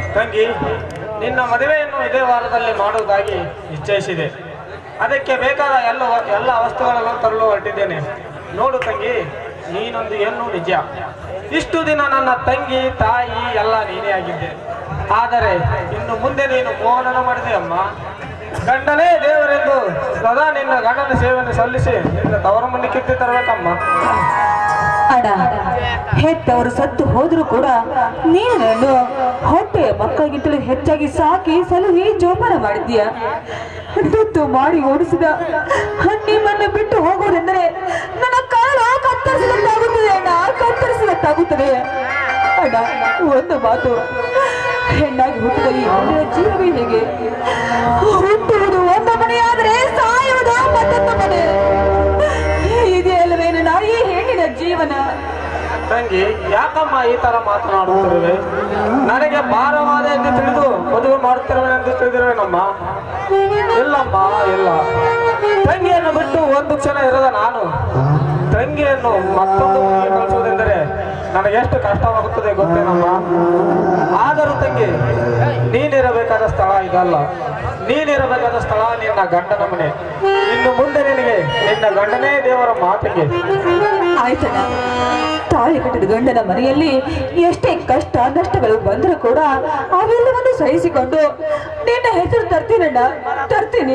ತಂಗಿ ನಿನ್ನ ಮದುವೆಯನ್ನು ಇದೇ ವಾರದಲ್ಲಿ ಮಾಡುವುದಾಗಿ ನಿಶ್ಚಯಿಸಿದೆ ಅದಕ್ಕೆ ಬೇಕಾದ ಎಲ್ಲ ಎಲ್ಲ ವಸ್ತುಗಳನ್ನು ತರಲು ಹೊರಟಿದ್ದೇನೆ ನೋಡು ತಂಗಿ ನೀನೊಂದು ಹೆಣ್ಣು ನಿಜ ಇಷ್ಟು ದಿನ ನನ್ನ ತಂಗಿ ತಾಯಿ ಎಲ್ಲ ನೀನೇ ಆಗಿದ್ದೆ ಆದರೆ ಇನ್ನು ಮುಂದೆ ನೀನು ಮೋಹನನ ಮಾಡಿದೆ ಅಮ್ಮ ಗಂಡನೇ ದೇವರೆಂದು ಸದಾ ನಿನ್ನ ಗಂಡನ ಸೇವೆಯನ್ನು ಸಲ್ಲಿಸಿ ನಿನ್ನ ತವರ ಮನೆ ಕಿತ್ತಿ ತರಬೇಕಮ್ಮ ಅಣ್ಣ ಹೆತ್ತವರು ಸತ್ತು ಹೋದ್ರು ಕೂಡ ನೀನು ನನ್ನ ಹೊಟ್ಟೆಯ ಮಕ್ಕಳಿಗಿಂತಲೂ ಹೆಚ್ಚಾಗಿ ಸಾಕಿ ಸಲಹಿ ಜೋಪಾನ ಮಾಡಿದ್ದೀಯ ತುತ್ತು ಮಾಡಿ ಓಡಿಸಿದ ನಿಮ್ಮನ್ನು ಬಿಟ್ಟು ಹೋಗುವುದೆಂದರೆ ನನ್ನ ಕಾಲು ಕತ್ತರಿಸಿದಂತಾಗುತ್ತದೆ ಅಣ್ಣ ಕತ್ತರಿಸಿದಂತಾಗುತ್ತದೆ ಅಣ್ಣ ಒಂದು ಮಾತು ಹೆಣ್ಣಾಗಿ ಹುಟ್ಟಿದ ಈ ಹೆಣ್ಣಿನ ಜೀವವೇ ಹೇಗೆ ಹುಟ್ಟುವುದು ಒಂದು ಮನೆಯಾದರೆ ಸಾಯುವುದು ಮತ್ತೊಂದು ಮನೆ ಇದೆಯಲ್ಲವೇನು ನಾ ಈ ಹೆಣ್ಣಿನ ಜೀವನ ತಂಗಿ ಯಾಕಮ್ಮ ಈ ತರ ಮಾತನಾಡುತ್ತಿರುವೆ ನನಗೆ ಭಾರವಾದ ಎಂದು ತಿಳಿದು ಮದುವೆ ಮಾಡುತ್ತಿರುವೆ ಎಂದು ತಿಳಿದಿರುವೆನಮ್ಮ ಇಲ್ಲಮ್ಮ ಇಲ್ಲ ತಂಗಿಯನ್ನು ಬಿಟ್ಟು ಒಂದು ಕ್ಷಣ ಇರದ ನಾನು ತಂಗಿಯನ್ನು ಮತ್ತೊಂದು ಮನೆಗೆ ಕಳಿಸುವುದೆಂದರೆ ನನಗೆ ಎಷ್ಟು ಕಷ್ಟವಾಗುತ್ತದೆ ಗೊತ್ತೇನಮ್ಮ ಆದರೂ ತಂಗಿ ನೀನಿರಬೇಕಾದ ಸ್ಥಳ ಇದಲ್ಲ ನೀನಿರಬೇಕಾದ ಸ್ಥಳ ನಿನ್ನ ಗಂಡನ ಮನೆ ಇನ್ನು ಮುಂದೆ ನಿನಗೆ ನಿನ್ನ ಗಂಡನೇ ದೇವರ ಮಾತಿಗೆ ಆಯ್ತಣ್ಣ ತಾಳಿ ಕಟ್ಟಿದ ಗಂಡನ ಮನೆಯಲ್ಲಿ ಎಷ್ಟೇ ಕಷ್ಟ ನಷ್ಟಗಳು ಬಂದರೂ ಕೂಡ ಅವೆಲ್ಲವನ್ನು ಸಹಿಸಿಕೊಂಡು ನಿನ್ನ ಹೆಸರು ತರ್ತೀನಣ್ಣ ತರ್ತೀನಿ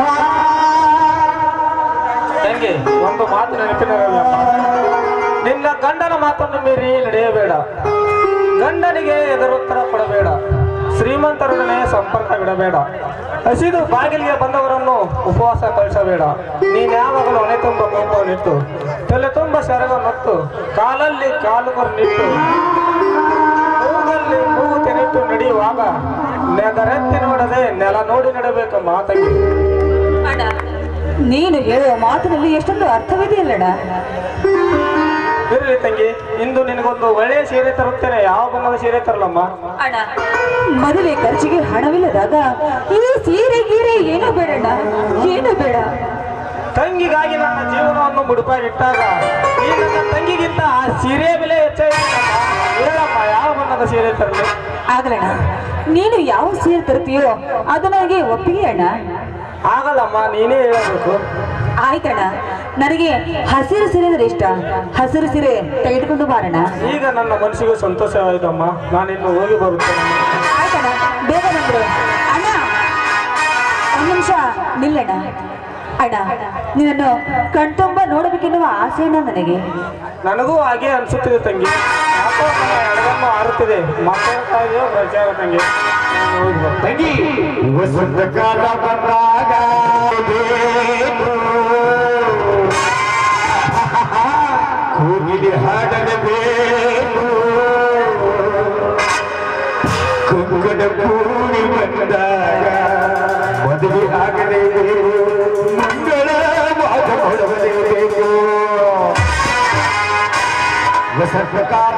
ತಂಗಿ ಒಂದು ಮಾತು ನೆನಪಿನಲ್ಲಿರಲಮ್ಮ ನಿನ್ನ ಗಂಡನ ಮಾತನ್ನು ಮೀರಿ ನಡೆಯಬೇಡ ಗಂಡನಿಗೆ ಎದುರುತ್ತರ ಕೊಡಬೇಡ ಶ್ರೀಮಂತರೊಡನೆ ಸಂಪರ್ಕ ಬಿಡಬೇಡ ಹಸಿದು ಬಾಗಿಲಿಗೆ ಬಂದವರನ್ನು ಉಪವಾಸ ಕಳಿಸಬೇಡ ನೀನ್ ಯಾವಾಗಲೂ ಹಣೆ ತುಂಬ ಕೋಪವನ್ನಿಟ್ಟು ತಲೆ ತುಂಬ ಸೆರಗ ಮತ್ತು ಕಾಲಲ್ಲಿ ಕಾಲುಗರು ನಿಟ್ಟು ಮೂಗಲ್ಲಿ ಮೂಗು ತೆರೆಟ್ಟು ನಡೆಯುವಾಗ ನೆದರೆತ್ತಿ ನೋಡದೆ ನೆಲ ನೋಡಿ ನಡೆಬೇಕಮ್ಮ ತಂಗಿ ಅಣ್ಣ ನೀನು ಹೇಳುವ ಮಾತಿನಲ್ಲಿ ಎಷ್ಟೊಂದು ಅರ್ಥವಿದೆಯಲ್ಲಣ್ಣ ಇರಲಿ ತಂಗಿ ಇಂದು ನಿನಗೊಂದು ಒಳ್ಳೆಯ ಸೀರೆ ತರುತ್ತೇನೆ ಯಾವ ಬಣ್ಣದ ಸೀರೆ ತರಲಮ್ಮ ಅಣ್ಣ ಮದುವೆ ಖರ್ಚಿಗೆ ಹಣವಿಲ್ಲದಾಗ ಈ ಸೀರೆ ಗೀರೆ ಏನು ಬೇಡಣ್ಣ ಏನು ಬೇಡ ತಂಗಿಗಾಗಿ ನನ್ನ ಜೀವನವನ್ನು ಮುಡುಪಾಗಿಟ್ಟಾಗ ಈ ನನ್ನ ತಂಗಿಗಿಂತ ಆ ಸೀರೆ ಬೆಲೆ ಹೆಚ್ಚಾಗಿಲ್ಲ ಹೇಳಮ್ಮ ಯಾವ ಬಣ್ಣದ ಸೀರೆ ತರಲಿ ಆಗಲಣ್ಣ ನೀನು ಯಾವ ಸೀರೆ ತರ್ತೀಯೋ ಅದು ನನಗೆ ಒಪ್ಪಿಗೆ ಅಣ್ಣ ಆಗಲ್ಲಮ್ಮ ನೀನೇ ಹೇಳಬೇಕು ಆಯ್ತಣ್ಣ ನನಗೆ ಹಸಿರು ಸೀರೆ ಅಂದ್ರೆ ಇಷ್ಟ ಹಸಿರು ಸೀರೆ ತೆಗೆದುಕೊಂಡು ಬಾರಣ್ಣ ಈಗ ನನ್ನ ಮನಸ್ಸಿಗೂ ಸಂತೋಷವಾಯಿತಮ್ಮ ನಾನಿನ್ನು ಹೋಗಿ ಬರುತ್ತೇನೆ ಆಯ್ತಣ್ಣ ಬೇಗ ಬಂದ್ರು ಅಣ್ಣ ಒಂದ್ ನಿಮಿಷ ನಿಲ್ಲಣ್ಣ ಅಣ್ಣ ನಿನ್ನನ್ನು ಕಣ್ತುಂಬ ನೋಡಬೇಕೆನ್ನುವ ಆಸೆ ಅಣ್ಣ ನನಗೆ ನನಗೂ ಹಾಗೆ ಅನ್ಸುತ್ತಿದೆ ತಂಗಿ ಯಾಕೋ ನನ್ನ ಎಡಗಣ್ಣು ಆರುತ್ತಿದೆ ಮಕ್ಕಳಕ್ಕಾಗಿಯೋ ಪ್ರಚಾರ ತಂಗಿ ನಾನು ಹೋಗಿ ಬರ್ತೇನೆ. ತಂಗಿ ವಸಂತ ಕಾಲ ಬಂದಾಗ ಬೇಕು. ಕೂಗಿಲಿ ಹಾಡಲೇಬೇಕು ಕುಂಕುಡ ಕೂಡಿ ಬಂದಾಗ ಮದುವೆ ಆಗಲೇಬೇಕು ಮಂಗಳ ವಾದ ಕೊಡಲೇಬೇಕು ವಸಂತ ಕಾಲ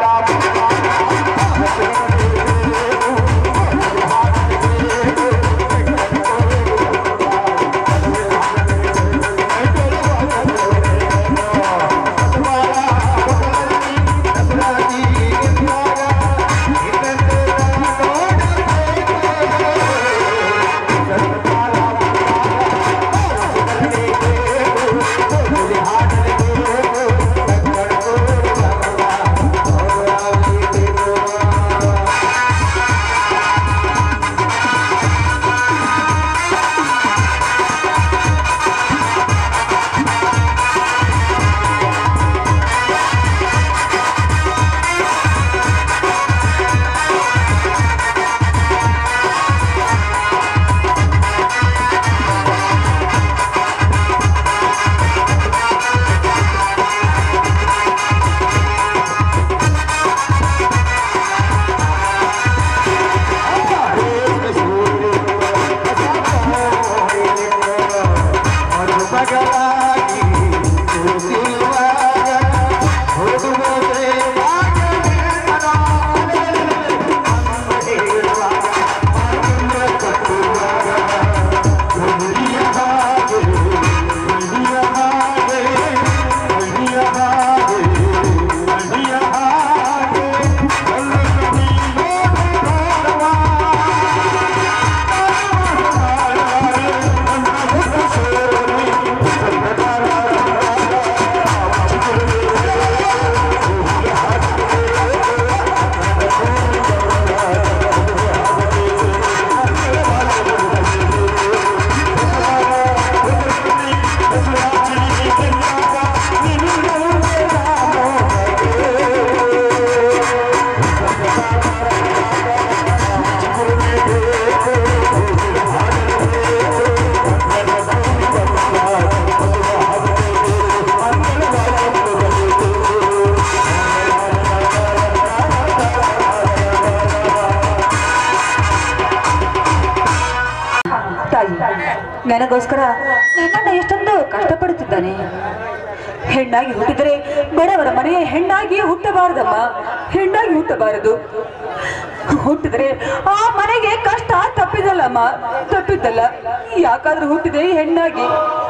ನನಗೋಸ್ಕರ ನನ್ನನ್ನ ಎಷ್ಟೊಂದು ಕಷ್ಟಪಡುತ್ತಿದ್ದಾನೆ ಹೆಣ್ಣಾಗಿ ಹುಟ್ಟಿದರೆ ಬಡವರ ಮನೆಯ ಹೆಣ್ಣಾಗಿ ಹುಟ್ಟಬಾರದಮ್ಮ ಹೆಣ್ಣಾಗಿ ಹುಟ್ಟಬಾರದು ಹುಟ್ಟಿದ್ರೆ ಆ ಮನೆಗೆ ಕಷ್ಟ ತಪ್ಪಿದಲ್ಲಮ್ಮ ತಪ್ಪಿದ್ದಲ್ಲ ಯಾಕಾದ್ರೂ ಹುಟ್ಟಿದೆ ಹೆಣ್ಣಾಗಿ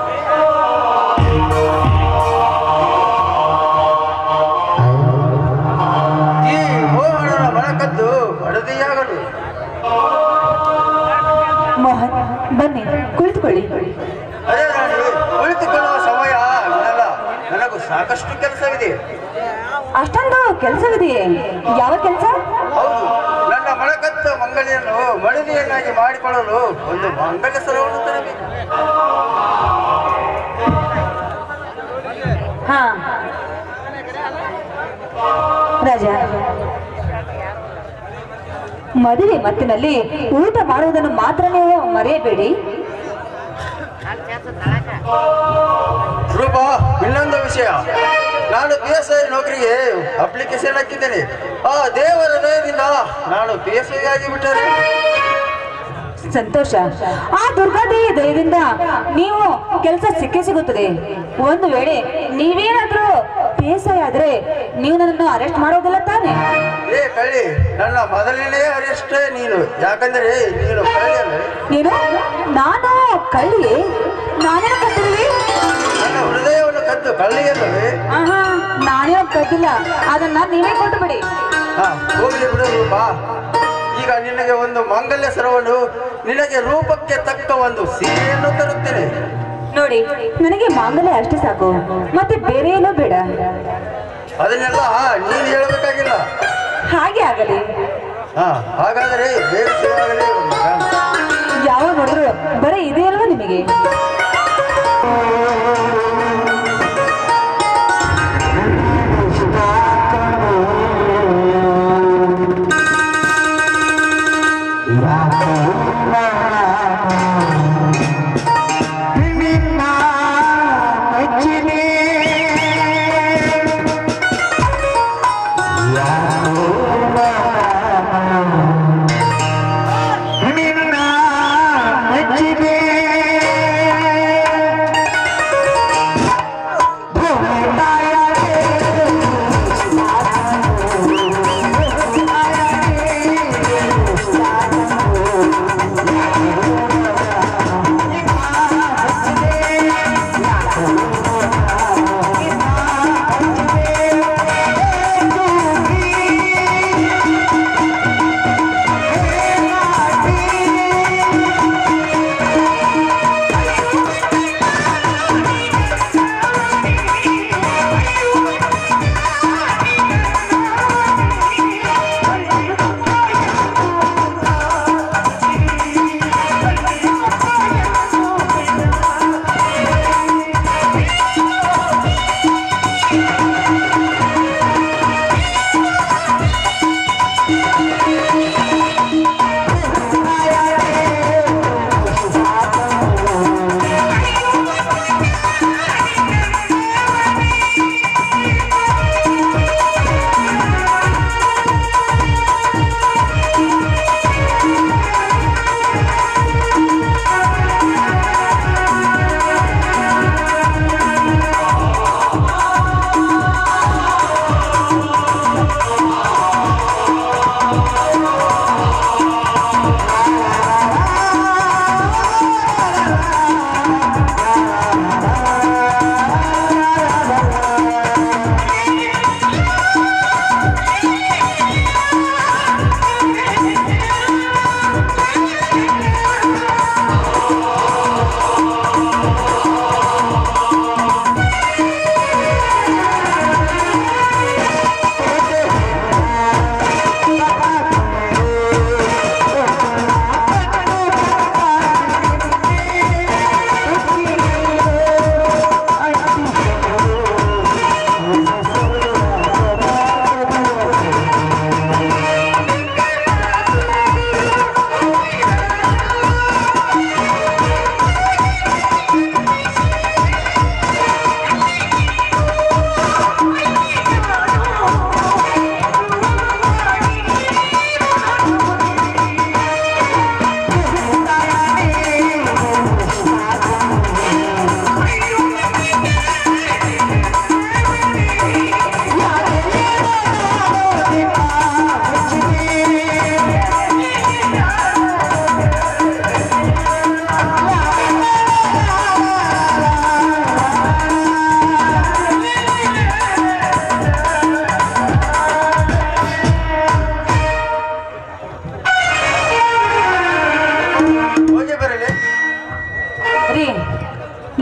ಈ ಮೋಹನನ ಮನಕದ್ದು ವರದಿಯಾಗಲು ಮೋಹನ್ ಬನ್ನಿ ಕುಳಿತುಕೊಳ್ಳಿ ಅದೇ ರಾಣಿ ಕುಳಿತುಕೊಳ್ಳುವ ಸಮಯ ಇದಲ್ಲ ನನಗೂ ಸಾಕಷ್ಟು ಕೆಲಸವಿದೆ ಅಷ್ಟೊಂದು ಕೆಲಸವಿದೆಯೇ ಯಾವ ಕೆಲಸ ಹೌದು ನನ್ನ ಮಣಕತ್ತ ಮಂಗಲಿಯನ್ನು ಮಡದಿಯನ್ನಾಗಿ ಮಾಡಿಕೊಳ್ಳಲು ಒಂದು ಮಂಗಲ್ಯ ಸರವನ್ನು ತರಬೇಕು ಹಾ ರಾಜ ಮದುವೆ ಮತ್ತಿನಲ್ಲಿ ಊಟ ಮಾಡುವುದನ್ನು ಮಾತ್ರ ನೀವು ಮರೆಯಬೇಡಿ ರೂಪ ಇನ್ನೊಂದು ವಿಷಯ ನಾನು ಪಿ ಎಸ್ ಐ ನೌಕರಿಗೆ ಅಪ್ಲಿಕೇಶನ್ ಹಾಕಿದ್ದೇನೆ ಆ ದೇವರ ದಯದಿಂದ ನಾನು ಪಿ ಎಸ್ ಐ ಆಗಿ ಬಿಟ್ಟರೆ ಸಂತೋಷ ಆ ದುರ್ಗಾದೇವಿ ದಯದಿಂದ ನೀವು ಕೆಲಸ ಸಿಕ್ಕೇ ಸಿಗುತ್ತದೆ ಒಂದು ವೇಳೆ ನೀವೇನಾದ್ರೂ ಪಿ ಎಸ್ ಐ ಆದ್ರೆ ನೀವು ನನ್ನನ್ನು ಅರೆಸ್ಟ್ ಮಾಡೋದಿಲ್ಲ ತಾನೆ ಏ ಕಳ್ಳಿ ನನ್ನ ಮೊದಲನೇ ಅರೆಸ್ಟ್ ನೀನು ಯಾಕಂದ್ರೆ ನೀನು ಕಳ್ಳಿ ಅಲ್ಲ ಏನು ನಾನು ಕಳ್ಳಿ ನಾನೇನು ಕಟ್ಟಿದ್ವಿ ನನ್ನ ಹೃದಯವನ್ನು ಕದ್ದು ಕಳ್ಳಿಯಲ್ಲವೇ ಆಹಾ ನಾನೇ ಕದ್ದಿಲ್ಲ ಅದನ್ನ ನೀವೇ ಕೊಟ್ಟು ಬಿಡಿ ಹಾ ಹೋಗ್ಲಿ ಬಿಡು ರೂಪ ಈಗ ನಿನಗೆ ಒಂದು ಮಾಂಗಲ್ಯ ಸರವನ್ನು ನಿನಗೆ ರೂಪಕ್ಕೆ ತಕ್ಕ ಒಂದು ಸೀರೆಯನ್ನು ತರುತ್ತೇನೆ ನೋಡಿ ನನಗೆ ಮಾಂಗಲ್ಯ ಅಷ್ಟೇ ಸಾಕು ಮತ್ತೆ ಬೇರೆ ಏನೂ ಬೇಡ ಅದನ್ನೆಲ್ಲ ನೀನು ಹೇಳಬೇಕಾಗಿಲ್ಲ ಹಾಗೆ ಆಗಲಿ ಹಾ ಹಾಗಾದರೆ ಬೇಗ ಶುರುವಾಗಲಿ ಮಗ. ಯಾವಾಗ ನೋಡಿದ್ರು ಬರೀ ಇದೆ ಅಲ್ವಾ ನಿಮಗೆ ಿ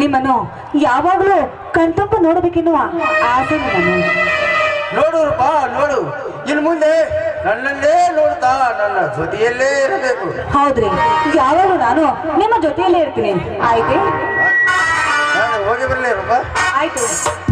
ನಿಮ್ಮನ್ನು ಯಾವಾಗಲೂ ಕಣ್ತುಂಬ ನೋಡಬೇಕೆನ್ನುವ ಆಸೆ ನಾನು ನೋಡು ರೂಪ ನೋಡು ಇನ್ನು ಮುಂದೆ ನನ್ನಲ್ಲೇ ನೋಡ್ತಾ ನನ್ನ ಜೊತೆಯಲ್ಲೇ ಇರಬೇಕು ಹೌದ್ರಿ ಯಾವಾಗಲೂ ನಾನು ನಿಮ್ಮ ಜೊತೆಯಲ್ಲೇ ಇರ್ತೀನಿ ಆಯ್ತು ನಾನು ಹೋಗಿ ಬರಲೇ ರೂಪ ಆಯ್ತು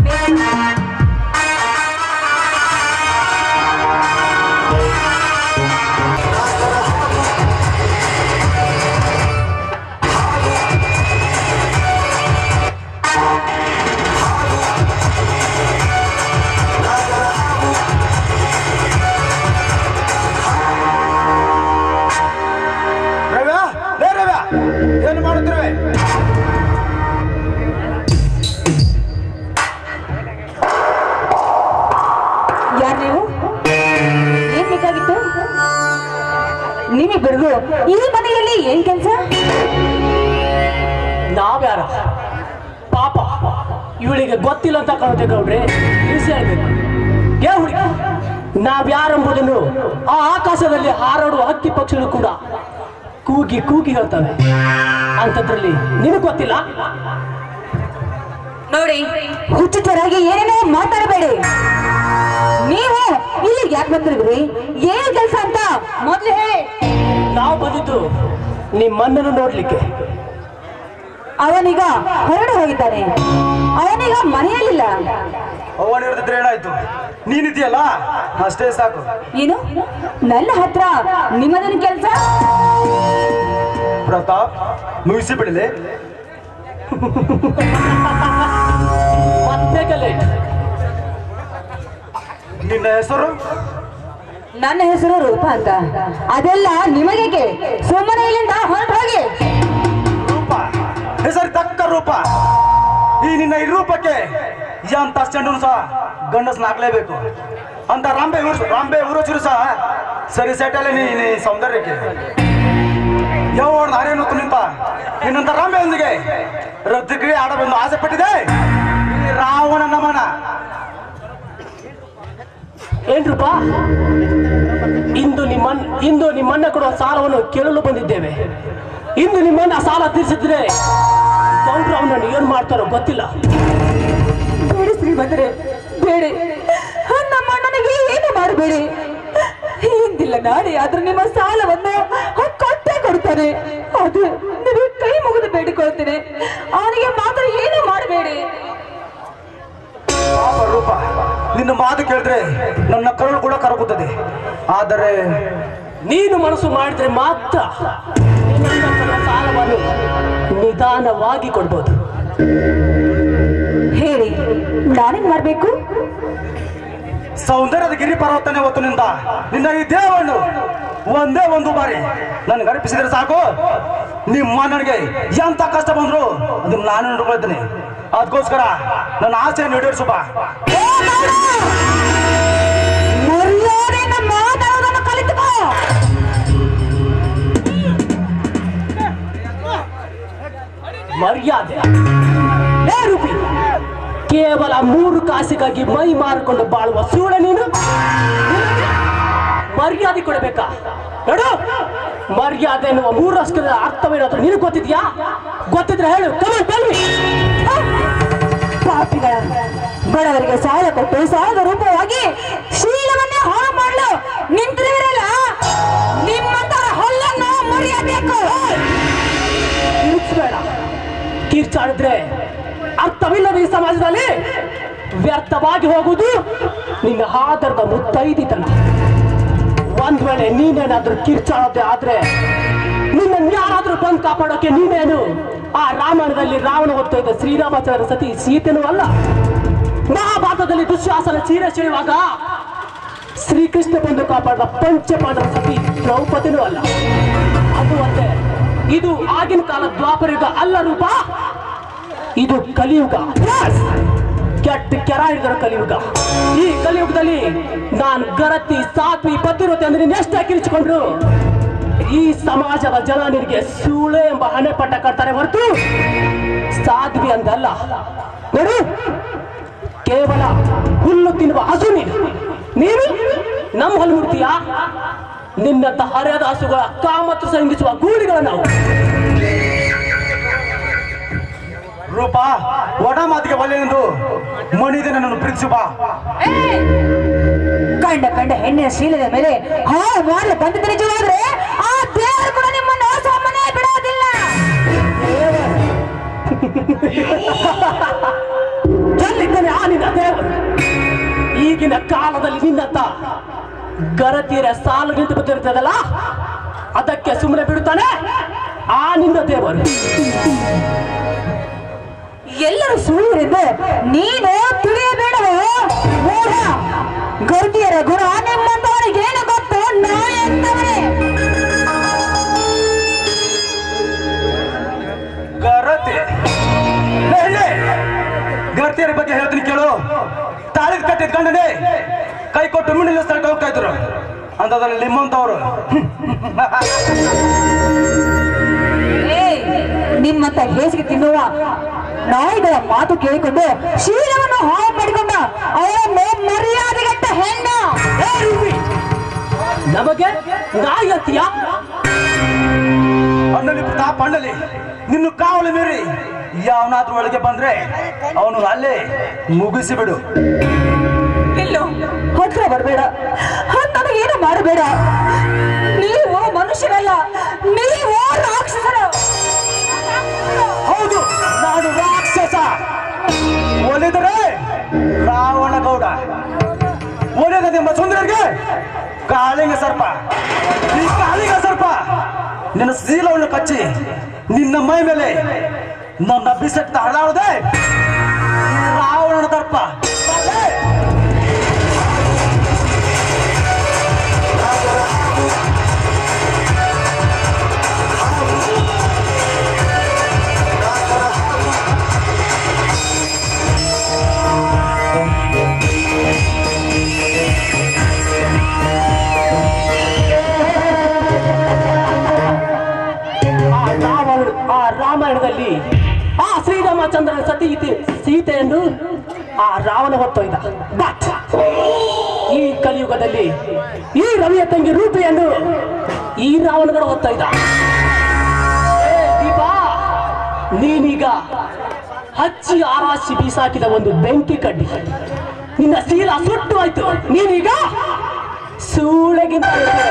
ರವ್ಯಾ ಲೇ ರವ್ಯಾ ಏನು ಮಾಡುತ್ತಿರುವೆ ಯಾರು ನೀವು ಏನ್ ಬೇಕಾಗಿತ್ತು ನಿಮ್ಮಿಬ್ಬರಿಗೂ ಈ ಮನೆಯಲ್ಲಿ ಏನ್ ಕೆಲಸ ನಾವ್ಯಾರ ಪಾಪ ಇವಳಿಗೆ ಗೊತ್ತಿಲ್ಲ ಅಂತ ಕಾಣುತ್ತೆ ಗೌಡ್ರೆ ತಿಳಿಸಿ ಹೇಳ್ಬೇಕು ಏ ಹುಡುಗಿ ನಾವ್ಯಾರೆಂಬುದನ್ನು ಆ ಆಕಾಶದಲ್ಲಿ ಹಾರಾಡುವ ಹಕ್ಕಿ ಪಕ್ಷಿಗಳು ಕೂಡ ಕೂಗಿ ಕೂಗಿ ಹೇಳ್ತವೆ ಅಂಥದ್ರಲ್ಲಿ ನಿನಗೆ ಗೊತ್ತಿಲ್ಲ ನೋಡಿ ಹುಚ್ಚುಚ್ಚರಾಗಿ ಏನೇನೋ ಮಾತಾಡಬೇಡಿ ನೀವು ಇಲ್ಲಿ ಯಾಕೆ ಬಂದಿರ್ರಿ ಏನ್ ಕೆಲಸ ಅಂತ ಮೊದ್ಲು ಹೇಳಿ ನಾವು ಬಂದಿದ್ದು ನಿಮ್ಮಣ್ಣನ್ನು ನೋಡ್ಲಿಕ್ಕೆ ಅವನೀಗ ಹೊರಡೆ ಹೋಗಿದ್ದಾನೆ ಅವನೀಗ ಮನೆಯಲ್ಲಿಲ್ಲ ಅವನ ಹಿಡಿದಿದ್ರೆ ಏನಾಯ್ತು ನೀನಿದೆಯಲ್ಲ ಅಷ್ಟೇ ಸಾಕು ಏನು ನನ್ನ ಹತ್ರ ನಿಮ್ಮದನ್ ಕೆಲಸ ಪ್ರತಾಪ್ ಮುಗಿಸಿ ಬಿಡಲೆ ಮತ್ತೆ ಲೇಟ್ ನಿನ್ನ ಹೆಸರು ನನ್ನ ಹೆಸರು ರೂಪ ಅಂತ ಅದೆಲ್ಲ ನಿಮಗೆ ಕೇಳಿ ಸುಮ್ಮನೆ ಇಲ್ಲಿಂದ ಹೊರಟು ಹೋಗಿ ರೂಪ ಹೆಸರು ತಕ್ಕ ರೂಪ ಈ ನಿನ್ನ ಈ ರೂಪಕ್ಕೆ ಎಂತ ಚೆಂಡು ಸಹ ಗಂಡಸ್ನ ಹಾಕ್ಲೇಬೇಕು ಅಂತ ರಾಂಬೆ ಊರು ರಾಂಬೆ ಊರೋಚಿರು ಸಹ ಸರಿ ಸೆಟಲ್ಲೇ ನೀ ನೀ ಸೌಂದರ್ಯಕ್ಕೆ ಯಾವ ನಾರೇನು ನಿಂತ ನಿನ್ನಂತ ರಾಂಬೆಯೊಂದಿಗೆ ರದ್ದುಗಿರಿ ಆಡಬೆಂದು ಆಸೆ ಪಟ್ಟಿದೆ ಈ ರಾವಣ ನಮನ ಏನ್ ರೂಪ ಇಂದು ನಿಮ್ಮನ್ ಇಂದು ನಿಮ್ಮಣ್ಣ ಕೊಡುವ ಸಾಲವನ್ನು ಕೇಳಲು ಬಂದಿದ್ದೇವೆ ಇಂದು ನಿಮ್ಮಣ್ಣ ಸಾಲ ತೀರಿಸಿದ್ರೆ ಗೌಡ್ರು ಅವನನ್ನು ಏನ್ ಮಾಡ್ತಾರೋ ಗೊತ್ತಿಲ್ಲ ಬೇಡಿ ಶ್ರೀಮಂತರೆ ಬೇಡಿ ನಮ್ಮ ಅಣ್ಣನಿಗೆ ಏನು ಮಾಡಬೇಡಿ ಹಿಂದಿಲ್ಲ ನಾಳೆ ಆದ್ರೂ ನಿಮ್ಮ ಸಾಲವನ್ನು ಕಟ್ಟೆ ಕೊಡ್ತಾನೆ ಅದು ನೀವು ಕೈ ಮುಗಿದು ಬೇಡಿಕೊಳ್ತೇನೆ ಅವನಿಗೆ ಮಾತ್ರ ಏನು ಮಾಡಬೇಡಿ ಪಾಪ ರೂಪ ನಿನ್ನ ಮಾತು ಕೇಳಿದ್ರೆ ನನ್ನ ಕರುಳು ಕೂಡ ಕರಗುತ್ತದೆ ಆದರೆ ನೀನು ಮನಸ್ಸು ಮಾಡಿದ್ರೆ ಮಾತ್ರ ನಿನ್ನಣ್ಣ ಕೊಡುವ ಸಾಲವನ್ನು ನಿಧಾನವಾಗಿ ಕೊಡ್ಬೋದು ಹೇಳಿ ನಾನೇನ್ ಮಾಡ್ಬೇಕು ಸೌಂದರ್ಯದ ಗಿರಿ ಪರ್ವತನೆ ಹೊತ್ತು ನಿಂದ ನಿನ್ನ ಈ ದೇಹವನ್ನು ಒಂದೇ ಒಂದು ಬಾರಿ ನನಗೆ ಅರ್ಪಿಸಿದ್ರೆ ಸಾಕು ನಿಮ್ಮ ನನಗೆ ಎಂತ ಕಷ್ಟ ಬಂದ್ರು ಅದನ್ನ ನಾನು ನೋಡ್ಕೊಳ್ತೀನಿ ಅದಕ್ಕೋಸ್ಕರ ನನ್ನ ಆಸೆಯನ್ನು ಈಡೇರಿಸುವ ಮರ್ಯಾದೆಯಿಂದ ಮಾತಾಡೋದನ್ನು ಕಲಿತುಕೋ ಮರ್ಯಾದೆ ಏ ರೂಪಿ ಕೇವಲ ಮೂರು ಕಾಸಿಗಾಗಿ ಮೈ ಮಾರಿಕೊಂಡು ಬಾಳುವ ಸೂಳ ನೀನು ಮರ್ಯಾದೆ ಕೊಡಬೇಕಾ ನೋಡು ಮರ್ಯಾದೆ ಎನ್ನುವ ಮೂರು ಅಕ್ಷರದ ಅರ್ಥವೇನಾದ್ರೂ ನಿನಗೆ ಗೊತ್ತಿದ್ಯಾ ಗೊತ್ತಿದ್ರೆ ಹೇಳು ಕಮನ್ ಬನ್ನಿ ಪಾಪಿಗಳ ಬಡವರಿಗೆ ಸಾಲ ಕೊಟ್ಟು ಸಾಲದ ರೂಪವಾಗಿ ಶೀಲವನ್ನೇ ಹಾಳು ಮಾಡಲು ನಿಂತಿರುವಿರಲ್ಲ ನಿಮ್ಮಂತರ ಹೊಲ್ಲನ್ನು ಮುರಿಯಬೇಕು ಕಿರ್ಚಬೇಡ ಕಿರ್ಚಾಡಿದ್ರೆ ಅರ್ಥವಿಲ್ಲದ ಈ ಸಮಾಜದಲ್ಲಿ ವ್ಯರ್ಥವಾಗಿ ಹೋಗುವುದು ನಿನ್ನ ಆಧಾರದ ಮುತ್ತೈದಿತನ ಒಂದ್ ವೇಳೆ ನೀನೇನಾದ್ರೂ ಕಿರ್ಚಾಡೋದೆ ಆದ್ರೆ ನಿನ್ನ ಯಾರಾದ್ರೂ ಬಂದು ಕಾಪಾಡೋಕೆ ನೀನೇನು ಆ ರಾಮಾಯಣದಲ್ಲಿ ರಾವಣ ಹೊತ್ತೊಯ್ದ ಶ್ರೀರಾಮಚಂದ್ರ ಸತಿ ಸೀತೆನೂ ಅಲ್ಲ ಮಹಾಭಾರತದಲ್ಲಿ ದುಶ್ಯಾಸನ ಚೀರ ಚೆಳುವಾಗ ಶ್ರೀಕೃಷ್ಣ ಬಂದು ಕಾಪಾಡಿದ ಪಂಚಪಾಂಡವ ಸತಿ ದ್ರೌಪದಿನೂ ಅಲ್ಲ ಅದು ಒಂದೇ ಇದು ಆಗಿನ ಕಾಲ ದ್ವಾಪರಯುಗ ಅಲ್ಲ ರೂಪ ಇದು ಕಲಿಯುಗ Yes! ಕೆಟ್ಟ ಕೆರ ಹಿಡಿದರ ಕಲಿಯುಗ ಈ ಕಲಿಯುಗದಲ್ಲಿ ನಾನು ಗರತಿ ಸಾತ್ವಿ ಪತಿರೋತೆ ಅಂದ್ರೆ ನೆಷ್ಟ ಕಿರಿಚಿಕೊಂಡ್ರು ಈ ಸಮಾಜದ ಜನ ನಿನಗೆ ಸೂಳೆ ಎಂಬ ಹಣೆ ಪಟ್ಟ ಕಟ್ತಾರೆ ಹೊರತು ಸಾಧ್ವಿ ಅಂದಲ್ಲ ನೋಡು ಕೇವಲ ಹುಲ್ಲು ತಿನ್ನುವ ಹಸು ನೀನು ನೀನು ನಮ್ಮ ಹೊಲು ಮುಡ್ತೀಯ ನಿನ್ನಂತ ಹರಿಯದ ಹಸುಗಳ ಕಾಮತ್ತು ಸಂಗಿಸುವ ಗೂಳಿಗಳ ನಾವು ರೂಪ ಒಡ ಮಾತಿಗೆ ಒಲೆಯೆಂದು ಮಣಿದೆ ನನ್ನನ್ನು ಪ್ರೀತಿಸು ಬಾ ಕಂಡ ಕಂಡ ಹೆಣ್ಣಿನ ಶೀಲದ ಮೇಲೆ ಹಾಳು ಮಾಡಲು ಬಂದಿದ್ದ ನಿಜವಾದ್ರೆ ಆ ದೇವರು ಕೂಡ ನಿಮ್ಮನ್ನು ಸುಮ್ಮನೆ ಬಿಡೋದಿಲ್ಲ ಎಲ್ಲಿದ್ದಾನೆ ಆ ನಿನ್ನ ದೇವರು ಈಗಿನ ಕಾಲದಲ್ಲಿ ನಿನ್ನಂತ ಗರತಿಯರ ಸಾಲು ನಿಂತು ಬಿದ್ದಿರ್ತದಲ್ಲ ಅದಕ್ಕೆ ಸುಮ್ಮನೆ ಬಿಡುತ್ತಾನೆ ಆ ನಿನ್ನ ದೇವರು ಎಲ್ಲರೂ ಸುಳ್ಳುವರೆಂದು ನೀನು ತಿಳಿಯಬೇಡವೋ ಮೂಢ ಗರ್ಭಿಯರ ಗುಣ ನಿಮ್ಮಂತವರಿಗೆ ಏನು ಗೊತ್ತು ನಾ ಎಂದವನೇ ಗರತಿ ಹೇಳಿ ಗರ್ತಿಯರ ಬಗ್ಗೆ ಹೇಳ್ತೀನಿ ಕೇಳು ತಾಳಿದ್ ಕಟ್ಟಿದ ಗಂಡನೇ ಕೈ ಕೊಟ್ಟು ಮಿಡಿಲ ಸ್ಥಳಕ್ಕೆ ಹೋಗ್ತಾ ಇದ್ರು ಅಂತದ್ರಲ್ಲಿ ನಿಮ್ಮಂತವ್ರು ಏಯ್, ನಿಮ್ಮಂತ ಹೇಸಿಗೆ ತಿನ್ನುವ ನಾಯಿಗಳ ಮಾತು ಕೇಳಿಕೊಂಡು ಶೀಲವನ್ನು ಹಾಳು ಮಾಡಿಕೊಂಡ ಅವರನ್ನು ಮರ್ಯಾದೆಗಟ್ಟ ಹೆಣ್ಣು ಏ ರೂಪಿ, ನಮಗೆ ನಾಯಿ ಅಂತೀಯ ಅಣ್ಣಲಿ ಪ್ರತಾಪ್ ಅಣ್ಣಲಿ ನಿನ್ನ ಕಾವಲು ಮೀರಿ ಯಾವನಾದ್ರೂ ಒಳಗೆ ಬಂದ್ರೆ ಅವನು ಅಲ್ಲೇ ಮುಗಿಸಿ ಬಿಡು ನಿಲ್ಲು ಹತ್ರ ಬರಬೇಡ ನನಗೇನು ಮಾಡಬೇಡ ನೀವು ಮನುಷ್ಯರಲ್ಲ ನೀವು ರಾಕ್ಷಸರು ಹೌದು ನಾನು ರಾಕ್ಷಸ ಒಲಿದರೆ ರಾವಣ ಗೌಡ ಒಲಿದದೆಂಬ ಸುಂದರರಿಗೆ ಕಾಳಿಂಗ ಸರ್ಪ ಈ ಕಾಳಿಂಗ ಸರ್ಪ ನಿನ್ನ ಶೀಲವನ್ನು ಕಚ್ಚಿ ನಿನ್ನ ಮೈ ಮೇಲೆ ನನ್ನ ಬಿಸಕ್ತ ಹಳದಾಳದೆ ರಾವಣನ ದರ್ಪ ಬಲ್ಲೆ? ಆ ರಾವಣ ಆ ರಾಮಾಯಣದಲ್ಲಿ ಆ ಶ್ರೀರಾಮಚಂದ್ರನ ಸತಿ ಇತಿ- ಸೀತೆಯನ್ನು ಆ ರಾವಣ ಹೊತ್ತೊಯ್ದ ಬಟ್ ಈ ಕಲಿಯುಗದಲ್ಲಿ ಈ ರವಿಯ ತಂಗಿ ರೂಪಿಯನ್ನು ಈ ರಾವಣಗಳು ಹೊತ್ತೊಯ್ದ ಏ ದೀಪಾ ನೀನೀಗ ಹಚ್ಚಿ ಆರಾಶಿ ಬೀಸಾಕಿದ ಒಂದು ಬೆಂಕಿ ಕಡ್ಡಿ ನಿನ್ನ ಶೀಲ ಸುಟ್ಟು ಆಯ್ತು ನೀನೀಗ ಸೂಳೆಗಿಂತ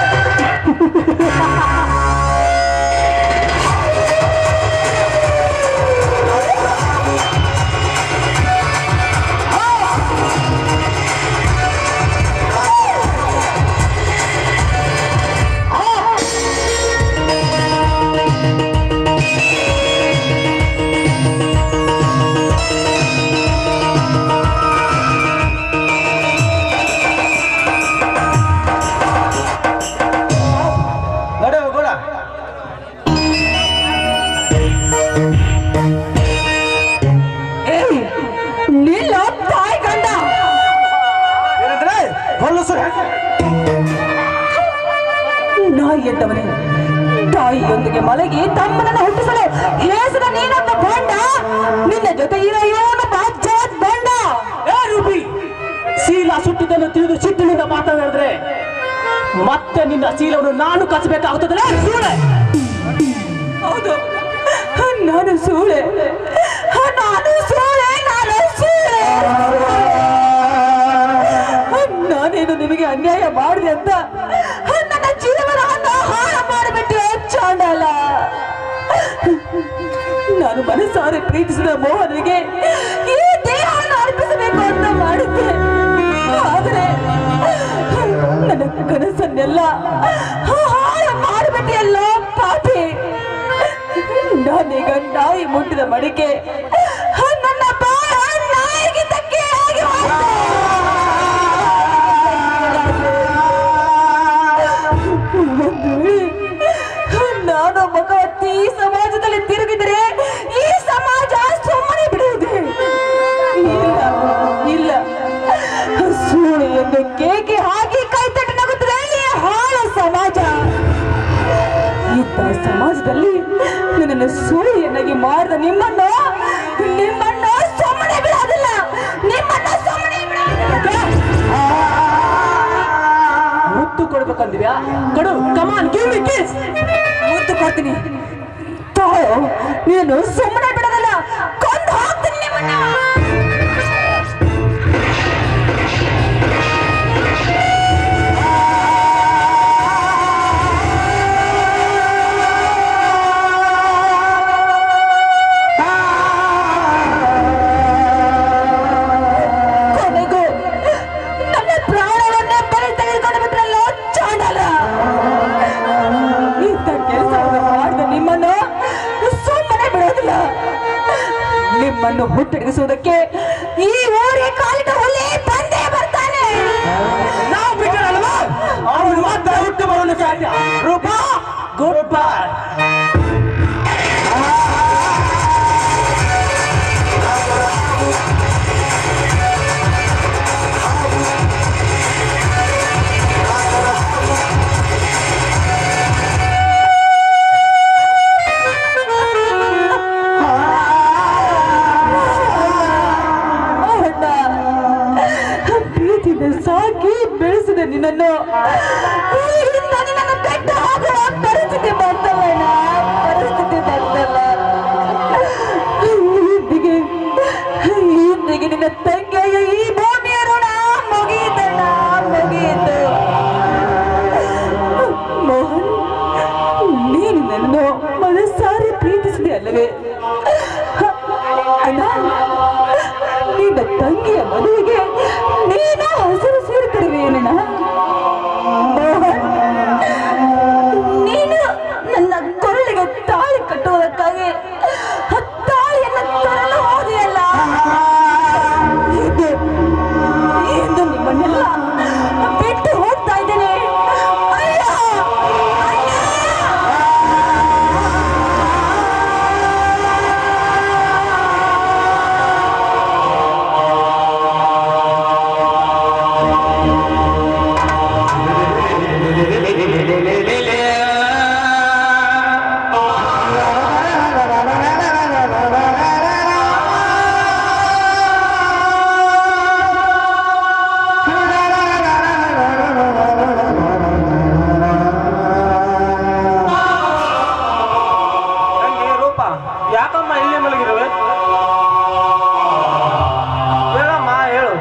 ನಡೆ ಹೋಗೋಣ ಏಯ್, ನಿಲ್ಲ ತಾಯಿ ಗಂಡ ಏನಂದ್ರೆ ಹೊಲಸು ನಾಯಿ ಎಂದವನೇ ತಾಯಿಯೊಂದಿಗೆ ಮಲಗಿ ತಮ್ಮನನ್ನು ಹುಟ್ಟಿಸಲು ಹೇಸಿದ ನೀನೊಬ್ಬ ಬಂಡ ನಿನ್ನ ಜೊತೆ ಇರೋ ಇವನು ಬಾಜ್ಜಾತ್ ಬಂಡ ಏ ರೂಪಿ ಶೀಲ ಸುಟ್ಟಿದ್ದನ್ನು ತಿಳಿದು ಸಿಟ್ಟಿನಿಂದ ಮಾತನಾಡಿದ್ರೆ ಮತ್ತೆ ನಿನ್ನ ಶೀಲವನ್ನು ನಾನು ಕಚ್ಚಬೇಕಾಗುತ್ತದೆ ಸೂಳೆ ಹೌದು ನಾನು ಸೂಳೆ ನಾನು ಸೂಳೆ ನಾನು ಸೂಳೆ ನಾನೇನು ನಿಮಗೆ ಅನ್ಯಾಯ ಮಾಡಿದೆ ಅಂತ ನನ್ನ ಜೀವನವನ್ನು ಹಾಳು ಮಾಡಿಬಿಟ್ಟು ಚಾಂಡಲ್ಲ ನಾನು ಮನಸ್ಸಾರೆ ಪ್ರೀತಿಸಿದ ಮೋಹನಿಗೆ ಈ ದೇಹವನ್ನು ಅರ್ಪಿಸಬೇಕು ಅಂತ ಮಾಡಿದ್ದೆ ಆದರೆ ನನ್ನ ಕನಸನ್ನೆಲ್ಲ ಹಾಳು ಮಾಡಿಬಿಟ್ಟಿಯಲ್ಲ ಪಾಪಿ ನಾನೀಗ ನಾಯಿ ಮುಟ್ಟಿದ ಮಡಿಕೆ ನನ್ನ ಬಾಳ ನಾಯಿಗೆ ತಕ್ಕೆ ಆಗಿ ನಾನು ಮಗವತ್ತಿ ಈ ಸಮಾಜದಲ್ಲಿ ತಿರುಗಿದರೆ ಈ ಸಮಾಜ ಸುಮ್ಮನೆ ಬಿಡುವುದೇ ಇಲ್ಲ ಇಲ್ಲ ಸೂಳೆ ಎಂದು ಕೇಕೆ ಹಾಕಿ ಕೈ ತಟ್ಟಿ ನಗುತ್ತದೆ ಈ ಹಾಳು ಸಮಾಜ ಇಂಥ ಸಮಾಜದಲ್ಲಿ ನನ್ನನ್ನು ಸೂಳೆಯನ್ನಾಗಿ ಮಾಡಿದ ನಿಮ್ಮನ್ನು ನಿಮ್ಮನ್ನು ಸುಮ್ಮನೆ ಬಿಡೋದಿಲ್ಲ ನಿಮ್ಮನ್ನು ಸುಮ್ಮನೆ ಬಿಡೋದಿಲ್ಲ ಮುತ್ತು ಕೊಡ್ಬೇಕಂದಿವ್ಯಾ ಕಡು ಕಮಾನ್ ಗಿವ್ ಮಿ ಕಿಸ್ ಮುತ್ತು ಕೊಡ್ತೀನಿ ತಾಳು ನೀನು ಸುಮ್ಮನೆ ಬಿಡೋದಿಲ್ಲ ಕೊಂದು ನಿಮ್ಮನ್ನು ಹುಟ್ಟಡಿಸುವುದಕ್ಕೆ ಈ ಊರೇ ಕಾಲಿನ ಹೊಲೆ ಬಂದೇ ಬರ್ತಾನೆ ನಾವು ಬಿಟ್ಟರಲ್ವಾ ಅವನು ಮತ್ತೆ ಹುಟ್ಟು ಬರಲು ಸಾಧ್ಯ ರೂಪಾ ಗುಡ್ ಬೈ ಅಣ್ಣ ಪ್ರೀತಿಯಿಂದ ಸಾಕಿ ಬೆಳೆಸಿದ ನಿನ್ನನ್ನು ಇಂದ ನಿನ್ನನ್ನು ಬಿಟ್ಟು ಹೋಗುವ ಪರಿಸ್ಥಿತಿ ಬರ್ತಲ್ಲ ಅಣ್ಣ ಪರಿಸ್ಥಿತಿ ಬರ್ತಲ್ಲ ಇಂದಿಗೆ ಇಂದಿಗೆ ನಿನ್ನ ತಂಗಿಯ ಈ ಭೂಮಿಯ ಋಣ ಮುಗಿಯಿತಣ್ಣ ಮುಗಿಯಿತು ಮೋಹನ್ ನೀನು ನನ್ನನ್ನು ಮನಸ್ಸಾರಿ ಪ್ರೀತಿಸಿದೆ ಅಲ್ಲವೇ ಅಣ್ಣ ನಿನ್ನ ತಂಗಿಯ ಮದುವೆಗೆ ನೀನು ಹಸಿರು ಸೀರೆ ತರುವೇನಣ್ಣ ಮೋಹನ್ ನೀನು ನನ್ನ ಕೊರಳಿಗೆ ತಾಳಿ ಕಟ್ಟುವುದಕ್ಕಾಗಿ ಆ ತಾಳಿಯನ್ನು ತರಲು ಹೋದೆಯಲ್ಲ ಇದು ಇಂದು ನಿಮ್ಮನ್ನೆಲ್ಲ ಬಿಟ್ಟು ಹೋಗ್ತಾ ಇದ್ದೇನೆ ಅಯ್ಯೋ ತಂಗಿ ರೂಪ ಯಾಕಮ್ಮ ಇಲ್ಲಿ ಮಲಗಿರುವೆ ಹೇಳಮ್ಮ ಹೇಳು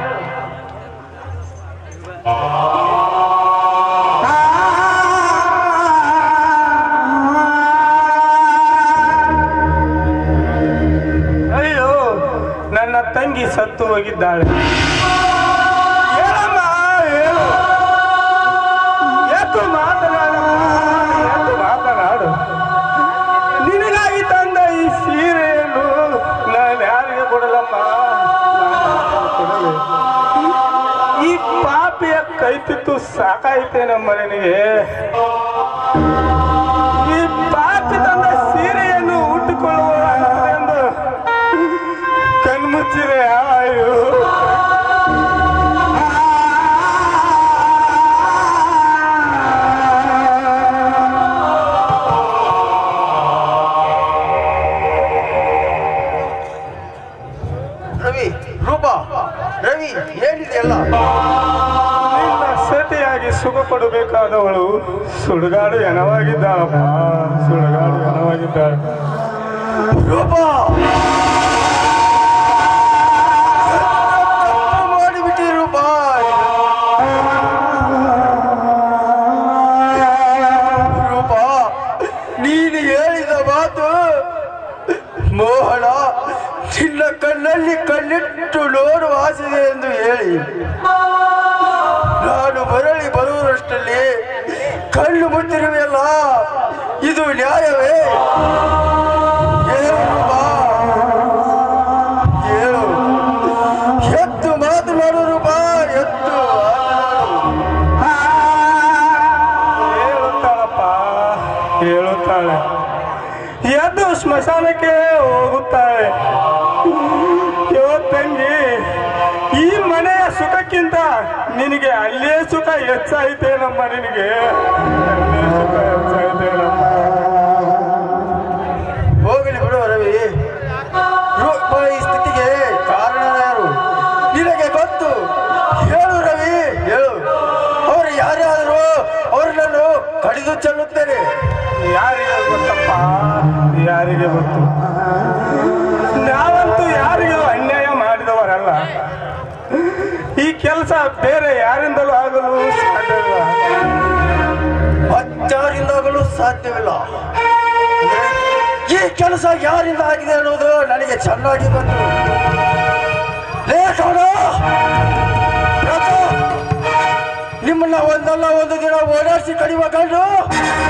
ಅಯ್ಯೋ ನನ್ನ ತಂಗಿ ಸತ್ತು ಹೋಗಿದ್ದಾಳೆ ಹೇಳಮ್ಮ ಹೇಳು ಎತ್ತು ಮಾತನಾಡಮ್ಮ ಎತ್ತು ಮಾತನಾಡು ನಿನಗಾಗಿ ತಂದ ಈ ಸೀರೆಯನ್ನು ನಾನು ಯಾರಿಗೆ ಕೊಡಲಮ್ಮ ನಾನು ಯಾರಿಗೆ ಕೊಡಲಿ? ಈ ಪಾಪಿಯ ಕೈ ತಿತ್ತು ಸಾಕಾಯ್ತೇನಮ್ಮ ನಿನಗೆ ಈ ಪಾಪಿ ತಂದ ಸೀರೆಯನ್ನು ಉಟ್ಟುಕೊಳ್ಳುವ ಎಂದು ಕಣ್ಮುಚ್ಚಿರೆ ಆಯು ರವಿ ರೂಪ ರವಿ ಏನಿದೆಯಲ್ಲ ನಿನ್ನ ಸತಿಯಾಗಿ ಸುಖ ಪಡಬೇಕಾದವಳು ಸುಡುಗಾಡು ಎನವಾಗಿದ್ದಾಳಪ್ಪ ಸುಡುಗಾಡು ಎನವಾಗಿದ್ದಾಳೆ ರೂಪ ತಪ್ಪು ಮಾಡಿಬಿಟ್ಟಿ ರೂಪ ರೂಪ ನೀನು ಹೇಳಿದ ಮಾತು ಮೋಹನ ನಿನ್ನ ಕಣ್ಣಲ್ಲಿ ಕಣ್ಣಿಟ್ಟು ನೋಡುವ ಆಸೆಗೆ ಎಂದು ಹೇಳಿ ನಾನು ಮರಳಿ ಬರುವರಷ್ಟರಲ್ಲಿ ಕಣ್ಣು ಮುಚ್ಚಿರುವೆಯಲ್ಲ ಇದು ನ್ಯಾಯವೇ ಹೇಳು ರೂಪ ಹೇಳು ಎತ್ತು ಮಾತನಾಡು ರೂಪ ಎತ್ತು ಹೇಳುತ್ತಾಳಪ್ಪ ಹೇಳುತ್ತಾಳೆ ಎದ್ದು ಸ್ಮಶಾನಕ್ಕೆ ಹೋಗುತ್ತಾಳೆ ಯೋ ತಂಗಿ ಈ ಮನೆಯ ಸುಖಕ್ಕಿಂತ ನಿನಗೆ ಅಲ್ಲೇ ಸುಖ ಹೆಚ್ಚಾಯ್ತೇನಮ್ಮ ನಿನಗೆ ಅಲ್ಲೇ ಸುಖ ಹೆಚ್ಚಾಯ್ತೇನಮ್ಮ ಹೋಗಲಿ ಬಿಡು ರವಿ ರೂಪ ಈ ಸ್ಥಿತಿಗೆ ಕಾರಣ ಯಾರು ನಿನಗೆ ಗೊತ್ತು ಹೇಳು ರವಿ ಹೇಳು ಅವರು ಯಾರ್ಯಾರು ಅವ್ರನ್ನನ್ನು ಕಡಿದು ಚೆಲ್ಲುತ್ತೇನೆ ಯಾರಿಗೆ ಗೊತ್ತಪ್ಪ ಯಾರಿಗೆ ಗೊತ್ತು ನಾವಂತೂ ಯಾರಿಗೂ ಅನ್ಯಾಯ ಮಾಡಿದವರಲ್ಲ ಈ ಕೆಲಸ ಬೇರೆ ಯಾರಿಂದಲೂ ಆಗಲು ಸಾಧ್ಯವಿಲ್ಲ ಮತ್ತಾರಿಂದಾಗಲೂ ಸಾಧ್ಯವಿಲ್ಲ ಅಂದ್ರೆ ಈ ಕೆಲಸ ಯಾರಿಂದ ಆಗಿದೆ ಅನ್ನೋದು ನನಗೆ ಚೆನ್ನಾಗಿ ಗೊತ್ತು ಲೇಖನ ನಿಮ್ಮನ್ನ ಒಂದಲ್ಲ ಒಂದು ದಿನ ಓಡಾಡಿಸಿ ಕಡಿಯುವ ಗಂಡು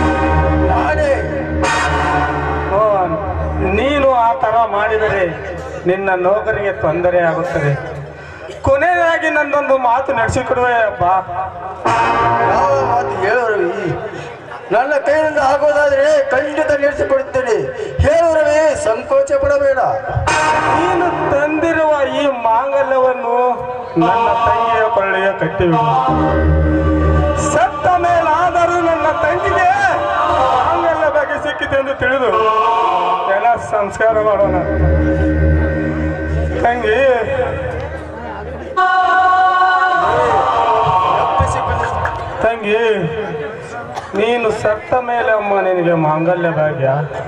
ನಾನೇ ಮೋಹನ್, ನೀನು ಆ ತರ ಮಾಡಿದರೆ ನಿನ್ನ ನೌಕರಿಗೆ ತೊಂದರೆ ಆಗುತ್ತದೆ ಕೊನೆಯದಾಗಿ ನನ್ನೊಂದು ಮಾತು ನಡೆಸಿಕೊಡುವೆ ಅಪ್ಪ ಯಾವ ಮಾತು ಹೇಳು ರವಿ ನನ್ನ ಕೈಯಿಂದ ಆಗೋದಾದ್ರೆ ಖಂಡಿತ ನಡೆಸಿಕೊಡುತ್ತೇನೆ ಹೇಳು ರವಿ ಸಂಕೋಚ ಪಡಬೇಡ ನೀನು ತಂದಿರುವ ಈ ಮಾಂಗಲ್ಯವನ್ನು ನನ್ನ ತಂಗಿಯ ಕೊಳ್ಳಿಗೆ ಕಟ್ಟಿಬಿಡು ಸತ್ತ ಮೇಲಾದರೂ ನನ್ನ ತಂಗಿಗೆ ಮಾಂಗಲ್ಯ ಬಗ್ಗೆ ಸಿಕ್ಕಿದೆ ಎಂದು ತಿಳಿದು ಎಲ್ಲ ಸಂಸ್ಕಾರ ಮಾಡೋಣ ತಂಗಿ ತಂಗಿ ನೀನು ಸತ್ತ ಮೇಲೆ ಅಮ್ಮ ನಿನಗೆ ಮಾಂಗಲ್ಯ ಭಾಗ್ಯ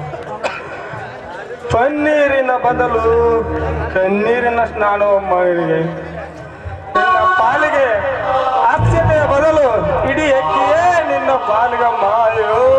ಪನ್ನೀರಿನ ಬದಲು ಕಣ್ಣೀರಿನ ಸ್ನಾನವಮ್ಮ ನಿನಗೆ ನಿನ್ನ ಪಾಲಿಗೆ ಅಕ್ಷತೆಯ ಬದಲು ಇಡೀ ಅಕ್ಕಿಯೇ ನಿನ್ನ ಪಾಲಿಗಮ್ಮ ಅಯ್ಯೋ